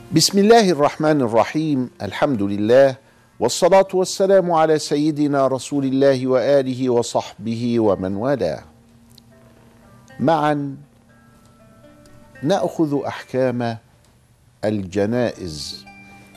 بسم الله الرحمن الرحيم الحمد لله والصلاة والسلام على سيدنا رسول الله وآله وصحبه ومن والاه معا ناخذ احكام الجنائز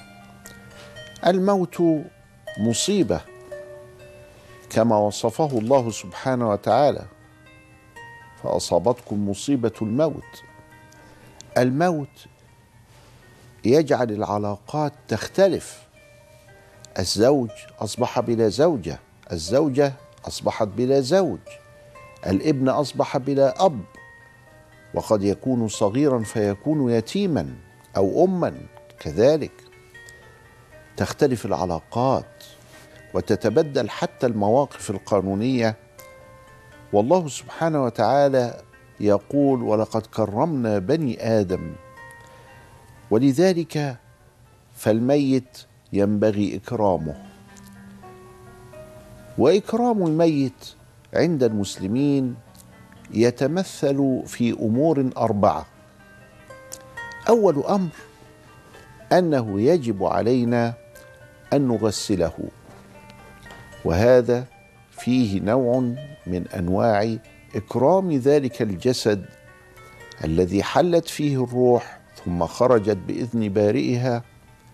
الموت مصيبه كما وصفه الله سبحانه وتعالى فاصابتكم مصيبه الموت الموت يجعل العلاقات تختلف الزوج اصبح بلا زوجه الزوجه اصبحت بلا زوج الابن اصبح بلا اب وقد يكون صغيرا فيكون يتيما او اما كذلك تختلف العلاقات وتتبدل حتى المواقف القانونيه والله سبحانه وتعالى يقول ولقد كرمنا بني ادم ولذلك فالميت ينبغي اكرامه واكرام الميت عند المسلمين يتمثل في امور اربعه اول امر انه يجب علينا ان نغسله وهذا فيه نوع من انواع اكرام ذلك الجسد الذي حلت فيه الروح ثم خرجت باذن بارئها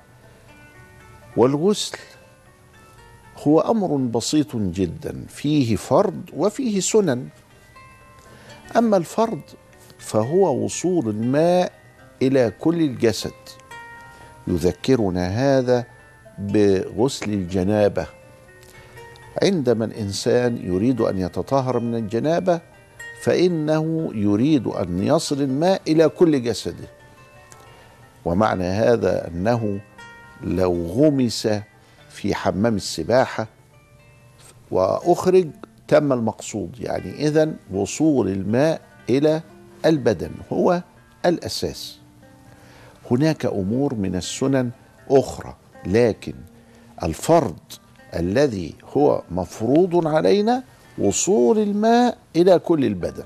والغسل هو امر بسيط جدا فيه فرض وفيه سنن اما الفرض فهو وصول الماء الى كل الجسد يذكرنا هذا بغسل الجنابه عندما الانسان يريد ان يتطهر من الجنابه فانه يريد ان يصل الماء الى كل جسده ومعنى هذا انه لو غمس في حمام السباحه واخرج تم المقصود يعني اذا وصول الماء الى البدن هو الاساس هناك امور من السنن اخرى لكن الفرض الذي هو مفروض علينا وصول الماء الى كل البدن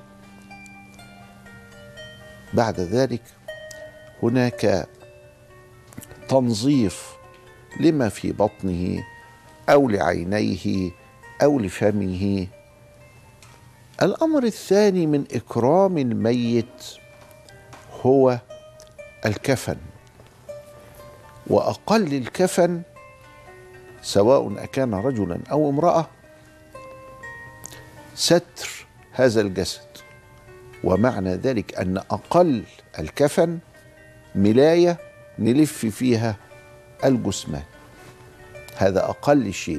بعد ذلك هناك تنظيف لما في بطنه او لعينيه او لفمه الامر الثاني من اكرام الميت هو الكفن واقل الكفن سواء اكان رجلا او امراه ستر هذا الجسد ومعنى ذلك ان اقل الكفن ملايه نلف فيها الجثمان هذا اقل شيء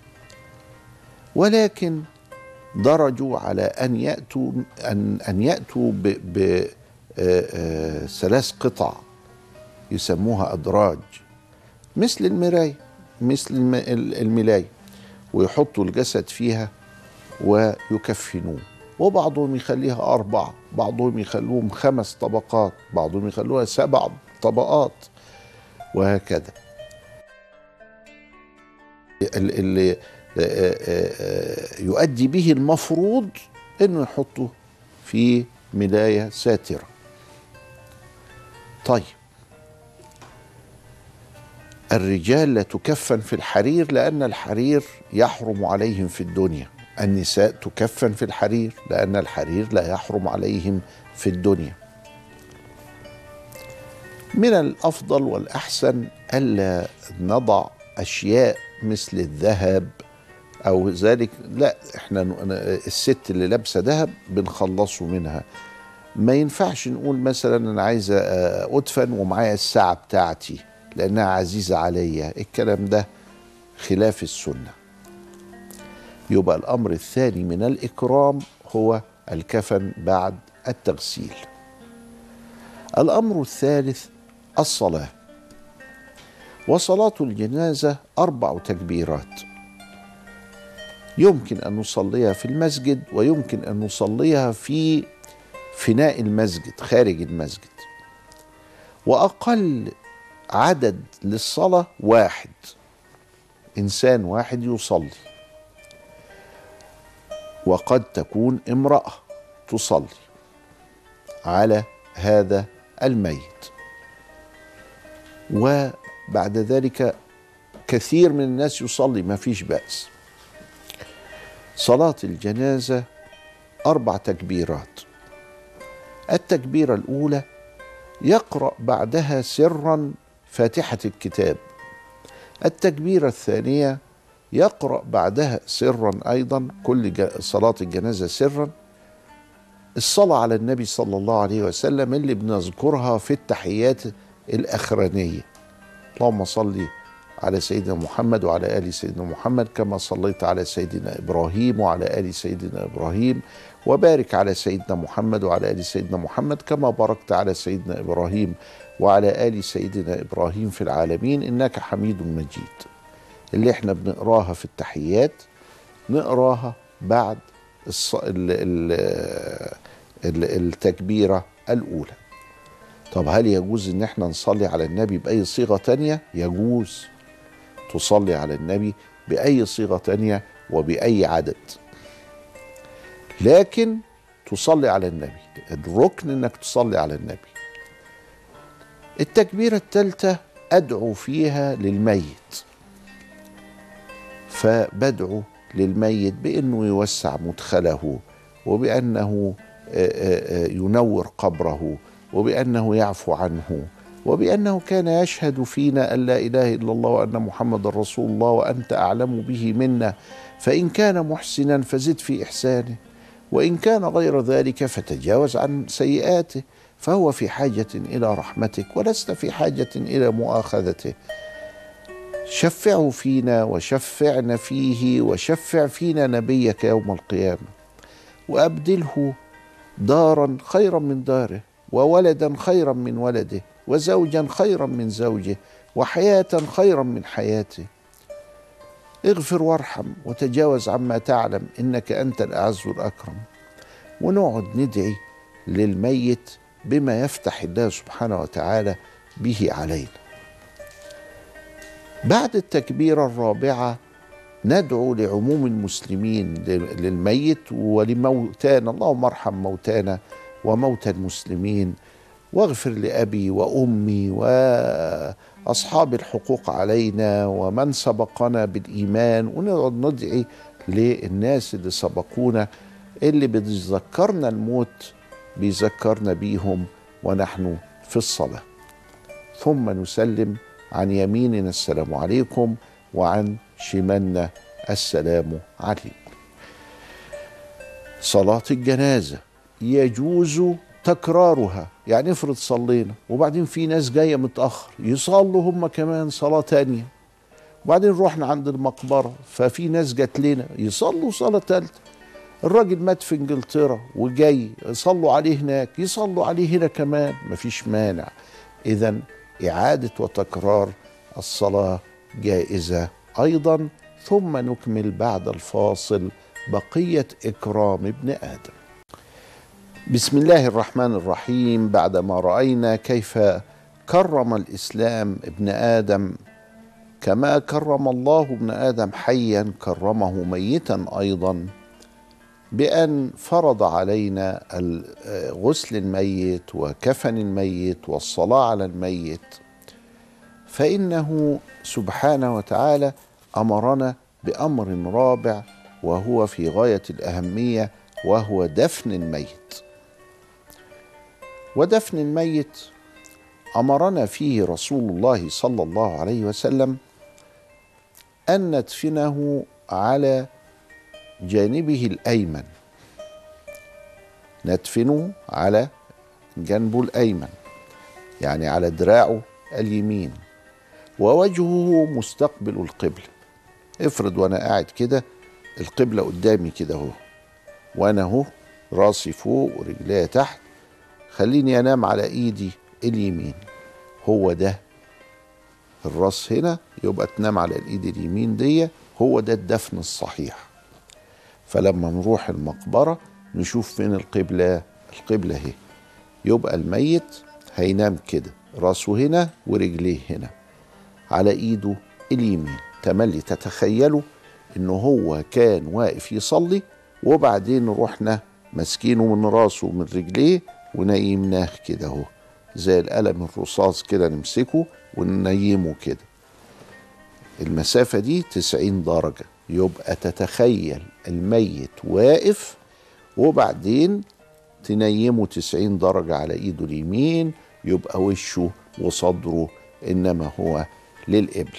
ولكن درجوا على ان ياتوا ان ان ياتوا بثلاث قطع يسموها ادراج مثل المرايه مثل الملايه ويحطوا الجسد فيها ويكفنوه وبعضهم يخليها أربع بعضهم يخلوهم خمس طبقات بعضهم يخلوها سبع طبقات وهكذا اللي يؤدي به المفروض انه يحطه في ملايه ساتره طيب الرجال لا تكفن في الحرير لان الحرير يحرم عليهم في الدنيا النساء تكفن في الحرير لان الحرير لا يحرم عليهم في الدنيا من الافضل والاحسن الا نضع اشياء مثل الذهب او ذلك لا احنا الست اللي لابسه ذهب بنخلصه منها ما ينفعش نقول مثلا انا عايزه ادفن ومعايا الساعه بتاعتي لانها عزيزه عليا الكلام ده خلاف السنه يبقى الامر الثاني من الاكرام هو الكفن بعد التغسيل الامر الثالث الصلاه وصلاه الجنازه اربع تكبيرات يمكن ان نصليها في المسجد ويمكن ان نصليها في فناء المسجد خارج المسجد واقل عدد للصلاه واحد انسان واحد يصلي وقد تكون امراه تصلي على هذا الميت وبعد ذلك كثير من الناس يصلي ما فيش بأس صلاة الجنازة أربع تكبيرات التكبيرة الأولى يقرأ بعدها سرا فاتحة الكتاب التكبيرة الثانية يقرأ بعدها سرا أيضا كل صلاة الجنازة سرا الصلاة على النبي صلى الله عليه وسلم اللي بنذكرها في التحيات الأخرانية اللهم صل على سيدنا محمد وعلى ال سيدنا محمد كما صليت على سيدنا ابراهيم وعلى ال سيدنا ابراهيم وبارك على سيدنا محمد وعلى ال سيدنا محمد كما باركت على سيدنا ابراهيم وعلى ال سيدنا ابراهيم في العالمين انك حميد مجيد اللي احنا بنقراها في التحيات نقراها بعد الص... ال... ال... ال... التكبيره الاولى طب هل يجوز ان احنا نصلي على النبي باي صيغه تانية يجوز تصلي على النبي باي صيغه تانية وباي عدد لكن تصلي على النبي الركن انك تصلي على النبي التكبيره الثالثه ادعو فيها للميت فبدعو للميت بانه يوسع مدخله وبانه ينور قبره وبانه يعفو عنه وبانه كان يشهد فينا ان لا اله الا الله وان محمد رسول الله وانت اعلم به منا فان كان محسنا فزد في احسانه وان كان غير ذلك فتجاوز عن سيئاته فهو في حاجه الى رحمتك ولست في حاجه الى مؤاخذته شفعه فينا وشفعنا فيه وشفع فينا نبيك يوم القيامه وابدله دارا خيرا من داره وولدا خيرا من ولده وزوجا خيرا من زوجه وحياه خيرا من حياته اغفر وارحم وتجاوز عما تعلم انك انت الاعز الاكرم ونقعد ندعي للميت بما يفتح الله سبحانه وتعالى به علينا بعد التكبيره الرابعه ندعو لعموم المسلمين للميت ولموتانا اللهم ارحم موتانا وموتى المسلمين واغفر لابي وامي واصحاب الحقوق علينا ومن سبقنا بالايمان ونقعد ندعي للناس اللي سبقونا اللي بيذكرنا الموت بيذكرنا بيهم ونحن في الصلاه ثم نسلم عن يميننا السلام عليكم وعن شمالنا السلام عليكم صلاه الجنازه يجوز تكرارها يعني افرض صلينا وبعدين في ناس جايه متاخر يصلوا هم كمان صلاه تانية وبعدين رحنا عند المقبره ففي ناس جات لنا يصلوا صلاه ثالثه الراجل مات في انجلترا وجاي يصلوا عليه هناك يصلوا عليه هنا كمان مفيش مانع اذا اعاده وتكرار الصلاه جائزه ايضا ثم نكمل بعد الفاصل بقيه اكرام ابن ادم بسم الله الرحمن الرحيم بعدما راينا كيف كرم الاسلام ابن ادم كما كرم الله ابن ادم حيا كرمه ميتا ايضا بان فرض علينا غسل الميت وكفن الميت والصلاه على الميت فانه سبحانه وتعالى امرنا بامر رابع وهو في غايه الاهميه وهو دفن الميت ودفن الميت امرنا فيه رسول الله صلى الله عليه وسلم ان ندفنه على جانبه الايمن ندفنه على جنبه الايمن يعني على دراعه اليمين ووجهه مستقبل القبله افرض وانا قاعد كده القبله قدامي كده اهو وانا اهو راسي فوق ورجليا تحت خليني انام على ايدي اليمين هو ده الراس هنا يبقى تنام على الايد اليمين دي هو ده الدفن الصحيح فلما نروح المقبرة نشوف فين القبلة القبلة اهي يبقى الميت هينام كده راسه هنا ورجليه هنا على ايده اليمين تملي تتخيلوا انه هو كان واقف يصلي وبعدين رحنا ماسكينه من راسه ومن رجليه ونايمناه كده اهو زي القلم الرصاص كده نمسكه وننيمه كده المسافة دي تسعين درجة يبقى تتخيل الميت واقف وبعدين تنيمه تسعين درجة على ايده اليمين يبقى وشه وصدره انما هو للقبلة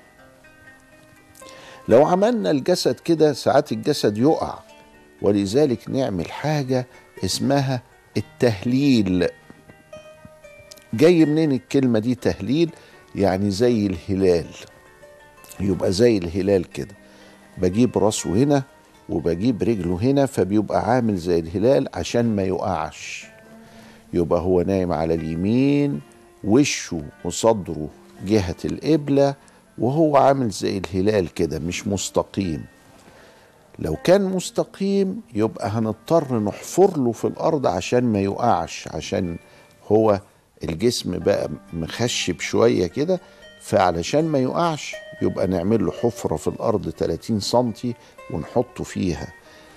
لو عملنا الجسد كده ساعات الجسد يقع ولذلك نعمل حاجة اسمها التهليل جاي منين الكلمة دي تهليل يعني زي الهلال يبقى زي الهلال كده بجيب راسه هنا وبجيب رجله هنا فبيبقى عامل زي الهلال عشان ما يقعش يبقى هو نايم على اليمين وشه وصدره جهة القبلة وهو عامل زي الهلال كده مش مستقيم لو كان مستقيم يبقى هنضطر نحفر له في الأرض عشان ما يقعش عشان هو الجسم بقى مخشب شوية كده فعلشان ما يقعش يبقى نعمل له حفرة في الأرض 30 سنتي ونحطه فيها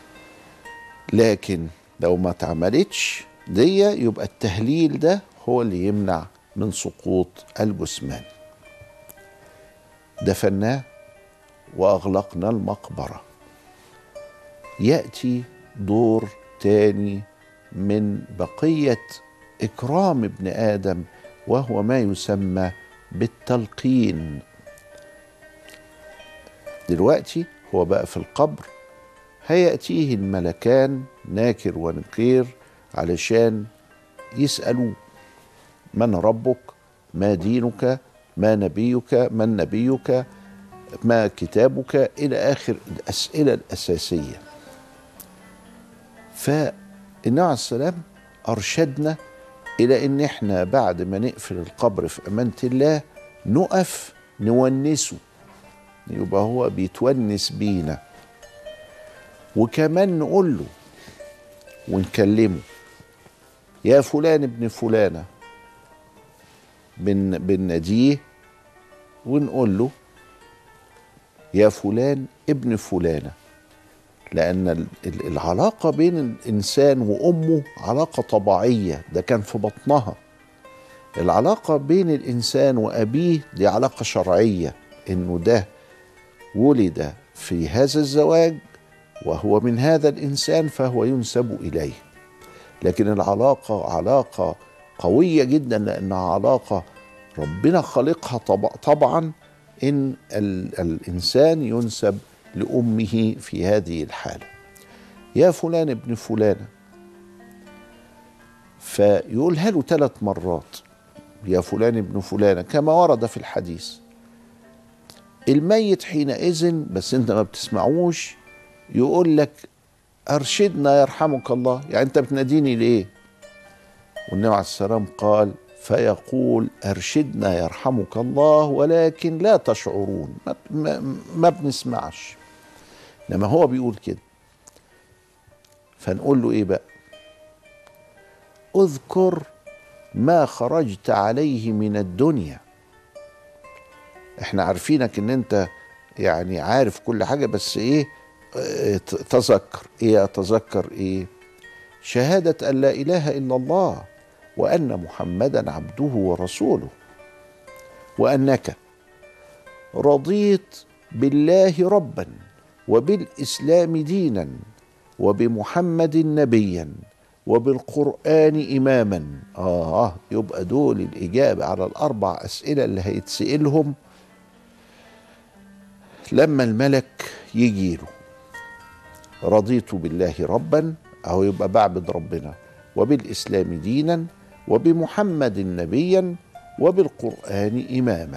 لكن لو ما اتعملتش دي يبقى التهليل ده هو اللي يمنع من سقوط الجثمان دفناه وأغلقنا المقبرة يأتي دور تاني من بقية إكرام ابن آدم وهو ما يسمى بالتلقين دلوقتي هو بقى في القبر هيأتيه الملكان ناكر ونكير علشان يسألوه من ربك ما دينك ما نبيك من نبيك ما كتابك إلى آخر الأسئلة الأساسية فالنبي عليه السلام أرشدنا إلى إن إحنا بعد ما نقفل القبر في أمانة الله نقف نونسه يبقى هو بيتونس بينا وكمان نقول له ونكلمه يا فلان ابن فلانه بن بناديه ونقول له يا فلان ابن فلانه لان العلاقه بين الانسان وامه علاقه طبيعيه ده كان في بطنها العلاقه بين الانسان وابيه دي علاقه شرعيه انه ده ولد في هذا الزواج وهو من هذا الانسان فهو ينسب اليه لكن العلاقه علاقه قويه جدا لانها علاقه ربنا خلقها طبعا ان الانسان ينسب لامه في هذه الحاله يا فلان ابن فلانه فيقولها له ثلاث مرات يا فلان ابن فلانه كما ورد في الحديث الميت حينئذ بس انت ما بتسمعوش يقول لك ارشدنا يرحمك الله يعني انت بتناديني ليه والنبي عليه السلام قال فيقول ارشدنا يرحمك الله ولكن لا تشعرون ما, ما, ما بنسمعش انما هو بيقول كده فنقول له ايه بقى اذكر ما خرجت عليه من الدنيا احنا عارفينك ان انت يعني عارف كل حاجه بس ايه تذكر ايه اتذكر ايه شهاده ان لا اله الا الله وان محمدا عبده ورسوله وانك رضيت بالله ربا وبالاسلام دينا وبمحمد نبيا وبالقران اماما اه يبقى دول الاجابه على الاربع اسئله اللي هيتسالهم لما الملك يجي له رضيت بالله ربا أو يبقى بعبد ربنا وبالإسلام دينا وبمحمد نبيا وبالقرآن إماما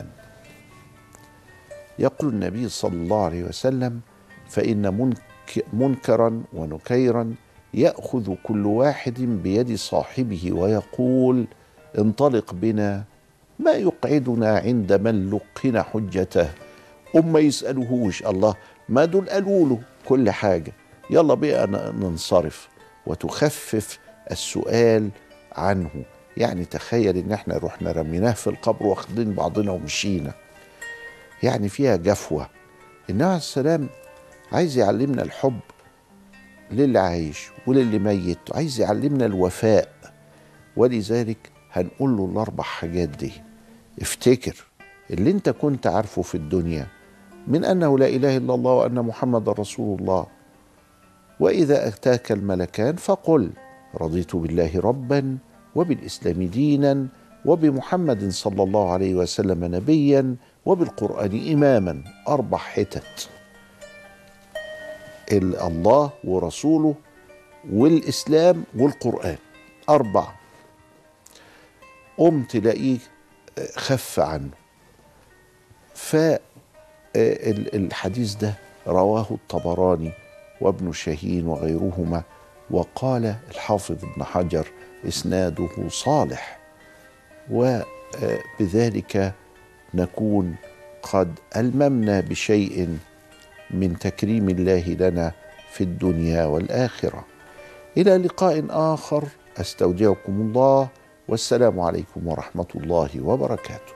يقول النبي صلى الله عليه وسلم فإن منك منكرا ونكيرا يأخذ كل واحد بيد صاحبه ويقول انطلق بنا ما يقعدنا عند من لقن حجته هم ما يسألوهوش الله ما دول قالوا له كل حاجة يلا بقى ننصرف وتخفف السؤال عنه يعني تخيل ان احنا رحنا رميناه في القبر واخدين بعضنا ومشينا يعني فيها جفوة النبي عليه السلام عايز يعلمنا الحب للي عايش وللي ميت عايز يعلمنا الوفاء ولذلك هنقول له الاربع حاجات دي افتكر اللي انت كنت عارفه في الدنيا من انه لا اله الا الله وان محمد رسول الله واذا اتاك الملكان فقل رضيت بالله ربا وبالاسلام دينا وبمحمد صلى الله عليه وسلم نبيا وبالقران اماما اربع حتت الله ورسوله والاسلام والقران اربع قم تلاقيه خف عنه فالحديث ده رواه الطبراني وابن شاهين وغيرهما وقال الحافظ ابن حجر اسناده صالح وبذلك نكون قد الممنا بشيء من تكريم الله لنا في الدنيا والاخره الى لقاء اخر استودعكم الله والسلام عليكم ورحمه الله وبركاته